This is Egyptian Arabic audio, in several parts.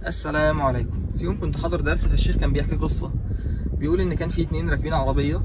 السلام عليكم في يوم كنت حاضر درس فالشيخ كان بيحكي قصة بيقول ان كان في اتنين راكبين عربية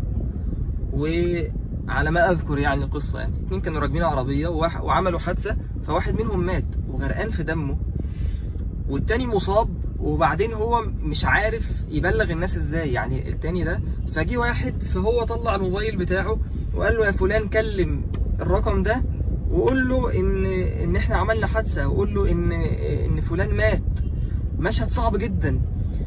وعلى ما اذكر يعني القصة يعني اتنين كانوا راكبين عربية وواح- وعملوا حادثة فواحد منهم مات وغرقان في دمه والتاني مصاب وبعدين هو مش عارف يبلغ الناس ازاي يعني التاني ده فجي واحد فهو طلع الموبايل بتاعه وقال له يا فلان كلم الرقم ده وقول له ان ان احنا عملنا حادثه وقول له ان ان فلان مات مشهد صعب جدا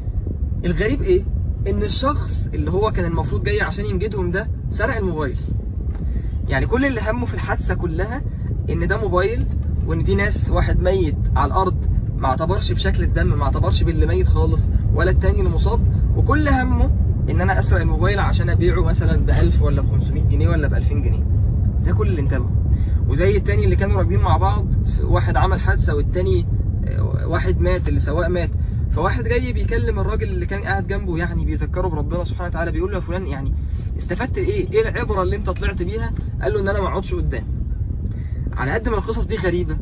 الغريب ايه ان الشخص اللي هو كان المفروض جاي عشان ينجدهم ده سرق الموبايل يعني كل اللي همه في الحادثه كلها ان ده موبايل وان دي ناس واحد ميت على الارض ما اعتبرش بشكل الدم ما اعتبرش باللي ميت خالص ولا التاني اللي مصاب وكل همه ان انا اسرق الموبايل عشان ابيعه مثلا ب 1000 ولا ب 500 جنيه ولا ب 2000 جنيه ده كل اللي انتبهوا وزي التاني اللي كانوا راكبين مع بعض واحد عمل حادثه والتاني آه، واحد مات اللي سواق مات فواحد جاي بيكلم الراجل اللي كان قاعد جنبه يعني بيذكره بربنا سبحانه وتعالى بيقول له يا فلان يعني استفدت ايه ايه العبره اللي انت طلعت بيها قال له ان انا ما اقعدش قدام على قد ما القصص دي غريبه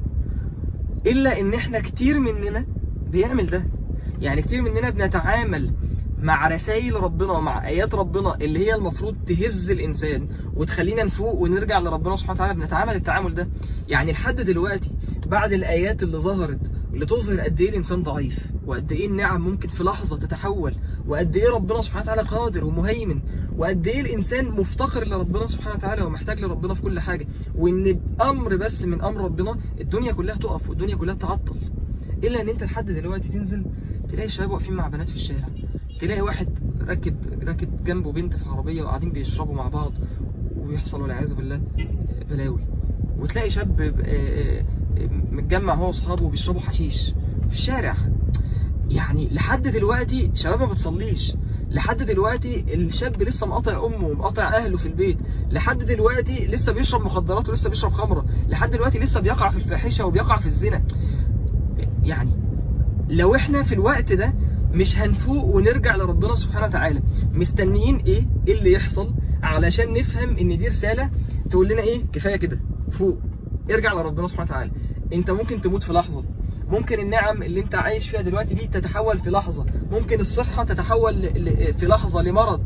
الا ان احنا كتير مننا بيعمل ده يعني كتير مننا بنتعامل مع رسائل ربنا ومع ايات ربنا اللي هي المفروض تهز الانسان وتخلينا نفوق ونرجع لربنا سبحانه وتعالى بنتعامل التعامل ده يعني لحد دلوقتي بعد الايات اللي ظهرت اللي تظهر قد ايه الانسان ضعيف وقد ايه النعم ممكن في لحظه تتحول وقد ايه ربنا سبحانه وتعالى قادر ومهيمن وقد ايه الانسان مفتقر لربنا سبحانه وتعالى ومحتاج لربنا في كل حاجه وان بامر بس من امر ربنا الدنيا كلها تقف والدنيا كلها تعطل الا ان انت لحد دلوقتي تنزل تلاقي شباب واقفين مع بنات في الشارع تلاقي واحد راكب راكب جنبه بنت في عربيه وقاعدين بيشربوا مع بعض ويحصل والعياذ بالله بلاوي وتلاقي شاب آه، آه، متجمع هو واصحابه وبيشربوا حشيش في الشارع يعني لحد دلوقتي شباب ما بتصليش لحد دلوقتي الشاب لسه مقاطع امه ومقاطع اهله في البيت لحد دلوقتي لسه بيشرب مخدرات ولسه بيشرب خمره لحد دلوقتي لسه بيقع في الفاحشه وبيقع في الزنا يعني لو احنا في الوقت ده مش هنفوق ونرجع لربنا سبحانه وتعالى مستنيين ايه ايه اللي يحصل علشان نفهم ان دي رسالة تقول لنا ايه كفاية كده فوق ارجع لربنا سبحانه وتعالى انت ممكن تموت في لحظة ممكن النعم اللي انت عايش فيها دلوقتي دي تتحول في لحظة ممكن الصحة تتحول ل- ل- في لحظة لمرض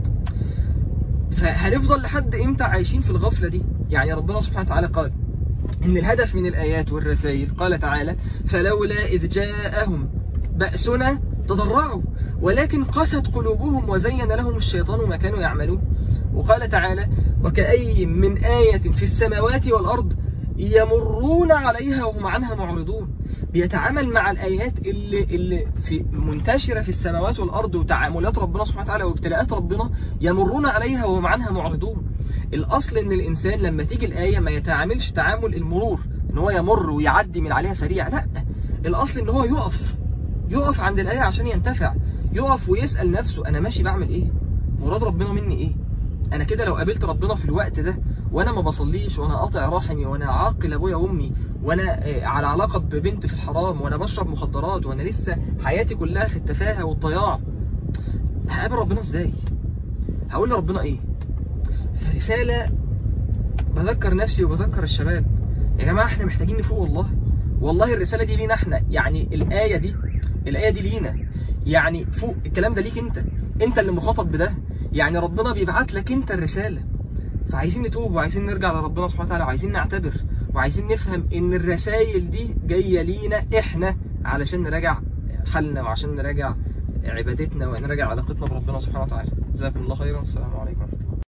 فهنفضل لحد امتى عايشين في الغفلة دي يعني ربنا سبحانه وتعالى قال إن الهدف من الآيات والرسائل قال تعالى فلولا إذ جاءهم بأسنا تضرعوا ولكن قست قلوبهم وزين لهم الشيطان ما كانوا يعملون وقال تعالى وكأي من آية في السماوات والأرض يمرون عليها وهم عنها معرضون بيتعامل مع الآيات اللي, اللي في منتشرة في السماوات والأرض وتعاملات ربنا سبحانه وتعالى وابتلاءات ربنا يمرون عليها وهم عنها معرضون الأصل إن الإنسان لما تيجي الآية ما يتعاملش تعامل المرور إن هو يمر ويعدي من عليها سريع لا الأصل إن هو يقف يقف عند الآية عشان ينتفع يقف ويسأل نفسه أنا ماشي بعمل إيه مراد ربنا مني إيه أنا كده لو قابلت ربنا في الوقت ده وأنا ما بصليش وأنا قاطع رحمي وأنا عاقل أبويا وأمي وأنا آه، على علاقة ببنت في الحرام وأنا بشرب مخدرات وأنا لسه حياتي كلها في التفاهة والضياع هقابل ربنا إزاي هقول لربنا إيه فرسالة بذكر نفسي وبذكر الشباب يا جماعة احنا محتاجين نفوق والله والله الرسالة دي لينا احنا يعني الآية دي الآية دي لينا يعني فوق الكلام ده ليك انت انت اللي مخاطب بده يعني ربنا بيبعت لك انت الرسالة فعايزين نتوب وعايزين نرجع لربنا سبحانه وتعالى وعايزين نعتبر وعايزين نفهم ان الرسائل دي جاية لينا احنا علشان نراجع حالنا وعشان نراجع عبادتنا ونراجع علاقتنا بربنا سبحانه وتعالى جزاكم الله خيرا والسلام عليكم ورحمة الله